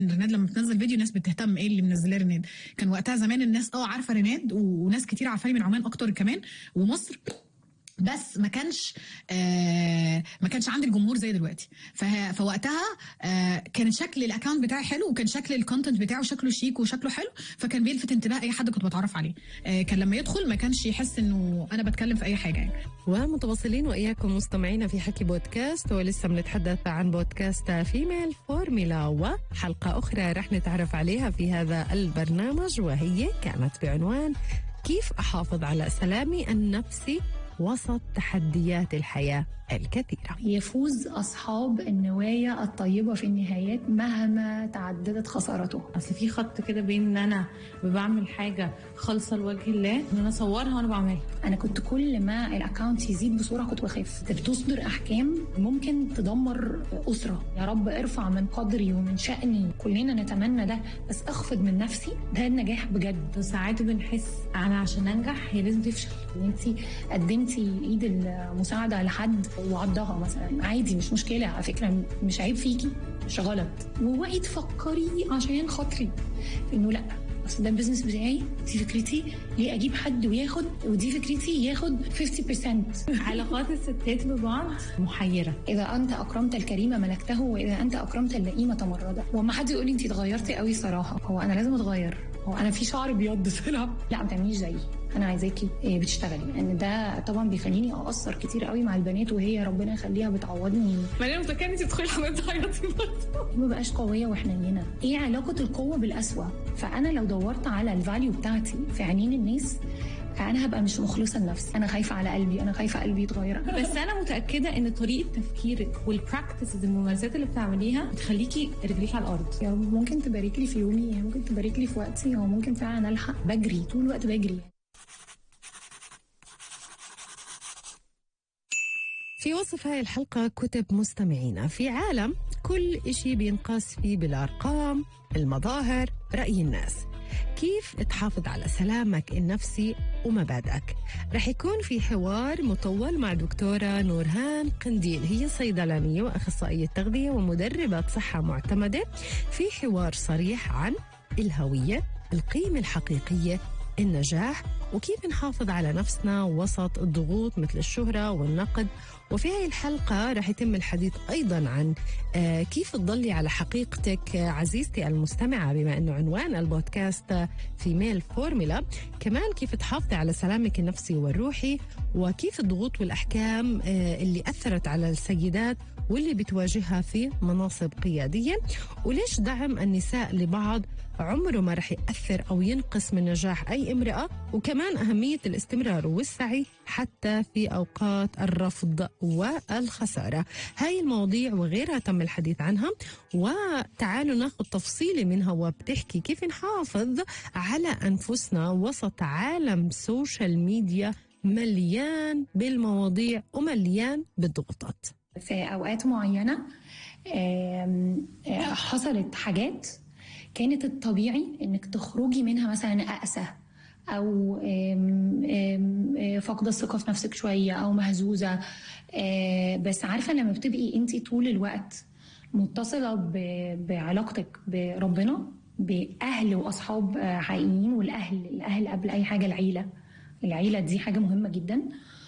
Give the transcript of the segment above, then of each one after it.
ريناد لما بتنزل فيديو ناس بتهتم ايه اللي منزلاه ريناد كان وقتها زمان الناس اه عارفه ريناد وناس كتير عارفاني من عمان اكتر كمان ومصر بس ما كانش آه ما كانش عندي الجمهور زي دلوقتي فه- فوقتها آه كان شكل الاكونت بتاعي حلو وكان شكل الكونتنت بتاعه شكله شيك وشكله حلو فكان بيلفت انتباه اي حد كنت بتعرف عليه آه كان لما يدخل ما كانش يحس انه انا بتكلم في اي حاجه يعني ومتواصلين وإياكم مستمعينا في حكي بودكاست ولسه بنتحدث عن بودكاست فيميل فورميلا وحلقة أخرى رح نتعرف عليها في هذا البرنامج وهي كانت بعنوان كيف أحافظ على سلامي النفسي وسط تحديات الحياة الكثيرة يفوز أصحاب النوايا الطيبة في النهايات مهما تعددت خسارته اصل في خط كده بين ان انا بعمل حاجه خالصه لوجه الله ان انا اصورها وانا بعملها أنا كنت كل ما الأكاونت يزيد بسرعة كنت بخاف أنت بتصدر أحكام ممكن تدمر أسرة يا رب ارفع من قدري ومن شأني كلنا نتمنى ده بس أخفض من نفسي ده النجاح بجد ساعات بنحس انا عشان انجح هي لازم تفشل وانت قدمتي ايد المساعده لحد وعضها مثلا عادي مش مشكله على فكره مش عيب فيكي مش غلط ووقي تفكري عشان خاطري انه لا اصل ده البيزنس بتاعي دي فكرتي ليه اجيب حد وياخد ودي فكرتي ياخد 50% علاقات الستات ببعض محيره اذا انت اكرمت الكريم ملكته واذا انت اكرمت اللئيم تمرده وما حد يقول لي انت اتغيرتي قوي صراحه هو انا لازم اتغير هو انا في شعر ابيض طلع لا ما تعمليش زيي انا عايزاكي إيه، بتشتغلي لان ده طبعا بيخليني اقصر كتير قوي مع البنات وهي ربنا يخليها بتعوضني ما انا متاكده انت تدخلي الحمام تعيطي برضه ما بقاش قويه وحنينه ايه علاقه القوه بالقسوه فانا لو دورت على الفاليو بتاعتي في عينين الناس انا هبقى مش مخلصه لنفسي انا خايفه على قلبي انا خايفه قلبي يتغير بس انا متاكده ان طريقه تفكيرك والبراكتسز الممارسات اللي بتعمليها بتخليكي رجليك على الارض يا رب ممكن تبارك لي في يومي ممكن تبارك لي في وقتي او ممكن فعلا الحق بجري طول الوقت بجري في وصف هاي الحلقة كتب مستمعينا في عالم كل إشي بينقاس فيه بالأرقام المظاهر رأي الناس كيف تحافظ على سلامك النفسي ومبادئك رح يكون في حوار مطول مع دكتورة نورهان قنديل هي صيدلانية وأخصائية تغذية ومدربة صحة معتمدة في حوار صريح عن الهوية القيمة الحقيقية النجاح وكيف نحافظ على نفسنا وسط الضغوط مثل الشهرة والنقد وفي هذه الحلقة رح يتم الحديث أيضا عن آه، كيف تضلي على حقيقتك آه، عزيزتي المستمعة بما أنه عنوان البودكاست في ميل فورمولا كمان كيف تحافظي على سلامك النفسي والروحي وكيف الضغوط والأحكام آه، اللي أثرت على السيدات واللي بتواجهها في مناصب قيادية وليش دعم النساء لبعض عمره ما رح يأثر أو ينقص من نجاح أي امرأة وكمان أهمية الاستمرار والسعي حتى في أوقات الرفض والخسارة هاي المواضيع وغيرها تم الحديث عنها وتعالوا ناخذ تفصيلة منها وبتحكي كيف نحافظ على أنفسنا وسط عالم سوشيال ميديا مليان بالمواضيع ومليان بالضغوطات في اوقات معينه آم، آه، حصلت حاجات كانت الطبيعي انك تخرجي منها مثلا اقسى او آم، آم، آه، فاقده الثقه في نفسك شويه او مهزوزه آه، بس عارفه لما بتبقي انت طول الوقت متصله ب- بعلاقتك بربنا باهل واصحاب آه، حقيقيين والاهل الاهل قبل اي حاجه العيله العيله دي حاجه مهمه جدا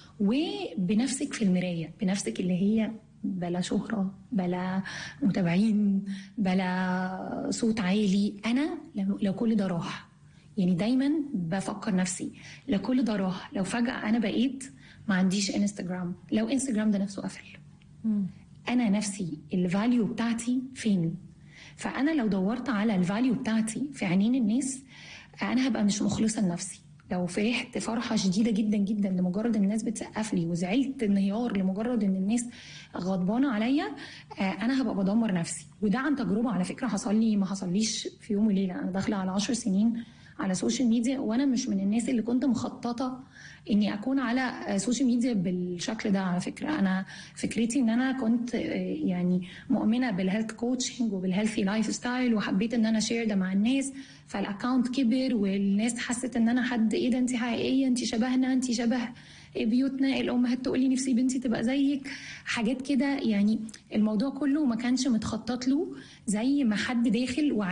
وبنفسك في المرايه بنفسك اللي هي بلا شهرة بلا متابعين بلا صوت عالي أنا لو, لو كل ده راح يعني دايما بفكر نفسي لو كل ده راح لو فجأة أنا بقيت ما عنديش انستجرام لو انستجرام ده نفسه قفل أنا نفسي الفاليو بتاعتي فين فأنا لو دورت على الفاليو بتاعتي في عينين الناس أنا هبقى مش مخلصة لنفسي لو فرحت فرحة شديدة جدا جدا لمجرد ان الناس بتسقف لي وزعلت انهيار لمجرد ان الناس غضبانة عليا آه، انا هبقى بدمر نفسي وده عن تجربة على فكرة حصل لي ما حصليش في يوم وليلة انا داخلة على عشر سنين على السوشيال ميديا وانا مش من الناس اللي كنت مخططة اني اكون على آه، سوشيال ميديا بالشكل ده على فكرة انا فكرتي ان انا كنت آه، يعني مؤمنة بالهيلث كوتشنج وبالهيلثي لايف ستايل وحبيت ان انا شير ده مع الناس فالاكونت كبر والناس حست ان انا حد ايه ده انت حقيقيه انت شبهنا انت شبه بيوتنا الامهات تقول لي نفسي بنتي تبقى زيك حاجات كده يعني الموضوع كله ما كانش متخطط له زي ما حد داخل